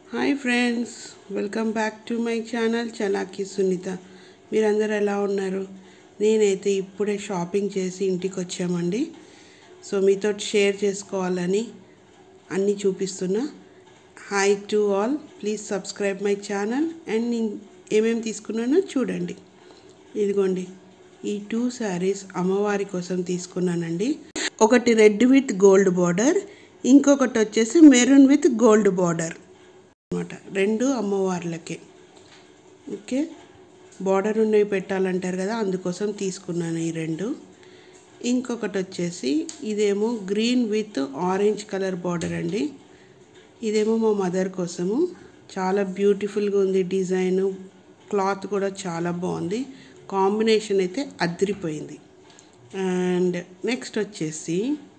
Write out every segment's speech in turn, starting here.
hi friends welcome back to my channel Chalaki Sunitha మీరందరూ ఎలా ఉన్నారు నేనైతే ఇప్పుడే షాపింగ్ చేసి ఇంటికి వచ్చామండి సో మీతో షేర్ చేసుకోవాలని అన్నీ చూపిస్తున్నా hi to all please subscribe my channel and నేను ఏమేమి తీసుకున్నానో చూడండి ఇదిగోండి ఈ టూ శారీస్ అమ్మవారి కోసం తీసుకున్నానండి ఒకటి రెడ్ విత్ గోల్డ్ బార్డర్ ఇంకొకటి వచ్చేసి మెరూన్ విత్ గోల్డ్ బార్డర్ అనమాట రెండు అమ్మవార్లకే ఓకే బార్డర్ ఉన్నవి పెట్టాలంటారు కదా అందుకోసం తీసుకున్నాను ఈ రెండు ఇంకొకటి వచ్చేసి ఇదేమో green with orange colour border అండి ఇదేమో మా మదర్ కోసము చాలా బ్యూటిఫుల్గా ఉంది డిజైన్ క్లాత్ కూడా చాలా బాగుంది కాంబినేషన్ అయితే అదిరిపోయింది అండ్ నెక్స్ట్ వచ్చేసి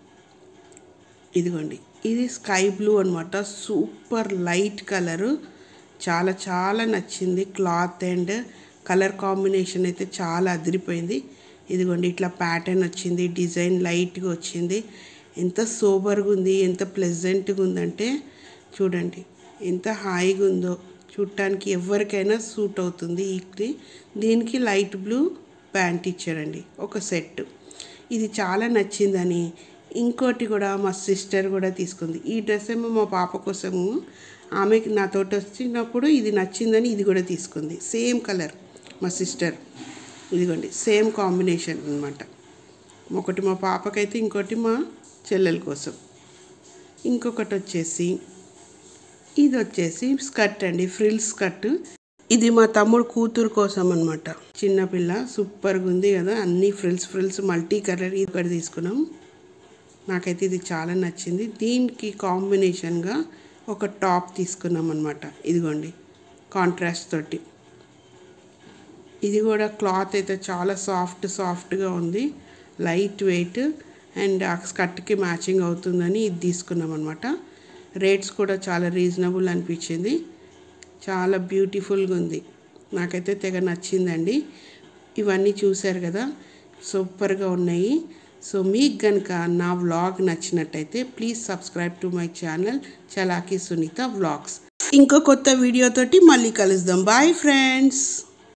ఇదిగోండి ఇది స్కై బ్లూ అనమాట సూపర్ లైట్ కలరు చాలా చాలా నచ్చింది క్లాత్ అండ్ కలర్ కాంబినేషన్ అయితే చాలా అదిరిపోయింది ఇదిగోండి ఇట్లా ప్యాటర్న్ వచ్చింది డిజైన్ లైట్గా వచ్చింది ఎంత సూపర్గా ఉంది ఎంత ప్లెజెంట్గా ఉందంటే చూడండి ఎంత హాయిగా ఉందో చూడటానికి ఎవరికైనా సూట్ అవుతుంది ఇది దీనికి లైట్ బ్లూ ప్యాంట్ ఇచ్చారండి ఒక సెట్ ఇది చాలా నచ్చిందని ఇంకోటి కూడా మా సిస్టర్ కూడా తీసుకుంది ఈ డ్రెస్ ఏమో మా పాప కోసము ఆమెకి నాతోటి వచ్చినప్పుడు ఇది నచ్చిందని ఇది కూడా తీసుకుంది సేమ్ కలర్ మా సిస్టర్ ఇదిగోండి సేమ్ కాంబినేషన్ అనమాట ఒకటి మా పాపకైతే ఇంకోటి మా చెల్లెల కోసం ఇంకొకటి వచ్చేసి ఇది వచ్చేసి స్కర్ట్ అండి ఫ్రిల్ స్కర్ట్ ఇది మా తమ్ముడు కూతురు కోసం అనమాట చిన్నపిల్ల సూపర్గా ఉంది కదా అన్ని ఫ్రిల్స్ ఫ్రిల్స్ మల్టీ కలర్ ఇది ఒకటి తీసుకున్నాం నాకైతే ఇది చాలా నచ్చింది దీనికి కాంబినేషన్గా ఒక టాప్ తీసుకున్నాం అనమాట ఇదిగోండి కాంట్రాస్ట్ తోటి ఇది కూడా క్లాత్ అయితే చాలా సాఫ్ట్ సాఫ్ట్గా ఉంది లైట్ వెయిట్ అండ్ ఆ స్కర్ట్కి మ్యాచింగ్ అవుతుందని ఇది తీసుకున్నాం అనమాట రేట్స్ కూడా చాలా రీజనబుల్ అనిపించింది చాలా బ్యూటిఫుల్గా ఉంది నాకైతే తెగ నచ్చిందండి ఇవన్నీ చూశారు కదా సూపర్గా ఉన్నాయి సో మీకు కనుక నా వ్లాగ్ నచ్చినట్టయితే please subscribe to my channel Chalaki Sunitha vlogs ఇంకో కొత్త వీడియోతోటి మళ్ళీ కలుద్దాం బాయ్ ఫ్రెండ్స్